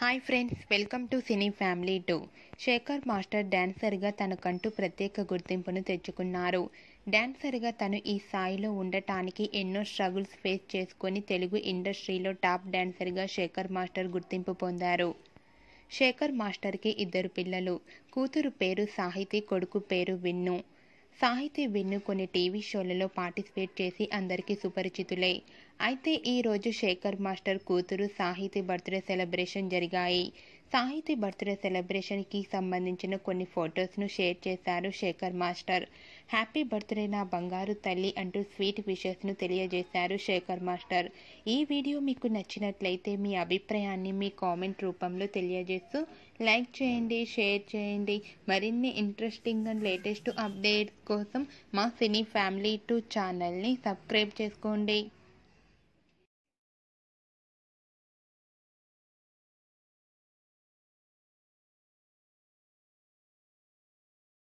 hi friends welcome to cine family two Sekhar master డాన్సర్గా తనకంటూ ప్రత్యేక గుర్తింపును తెచ్చుకున్నారు డాన్సర్గా తను ఈ స్థాయిలో ఉండటానికి ఎన్నో స్ట్రగుల్స్ ఫేస్ చేసుకొని తెలుగు ఇండస్ట్రీలో టాప్ డాన్సర్గా శేఖర్ మాస్టర్ గుర్తింపు పొందారు శేఖర్ మాస్టర్కి ఇద్దరు పిల్లలు కూతురు పేరు సాహితీ కొడుకు పేరు విన్ను సాహితీ విన్ను కొన్ని టీవీ షోలలో పార్టిసిపేట్ చేసి అందరికీ సుపరిచితులే అయితే ఈరోజు శేఖర్ మాస్టర్ కూతురు సాహితీ బర్త్డే సెలబ్రేషన్ జరిగాయి సాహితీ బర్త్డే సెలబ్రేషన్కి సంబంధించిన కొన్ని ఫొటోస్ను షేర్ చేశారు శేఖర్ మాస్టర్ హ్యాపీ బర్త్డే నా బంగారు తల్లి అంటూ స్వీట్ విషెస్ను తెలియజేశారు శేఖర్ మాస్టర్ ఈ వీడియో మీకు నచ్చినట్లయితే మీ అభిప్రాయాన్ని మీ కామెంట్ రూపంలో తెలియజేస్తూ లైక్ చేయండి షేర్ చేయండి మరిన్ని ఇంట్రెస్టింగ్ అండ్ లేటెస్ట్ అప్డేట్స్ కోసం మా సినీ ఫ్యామిలీ టూ ఛానల్ని సబ్స్క్రైబ్ చేసుకోండి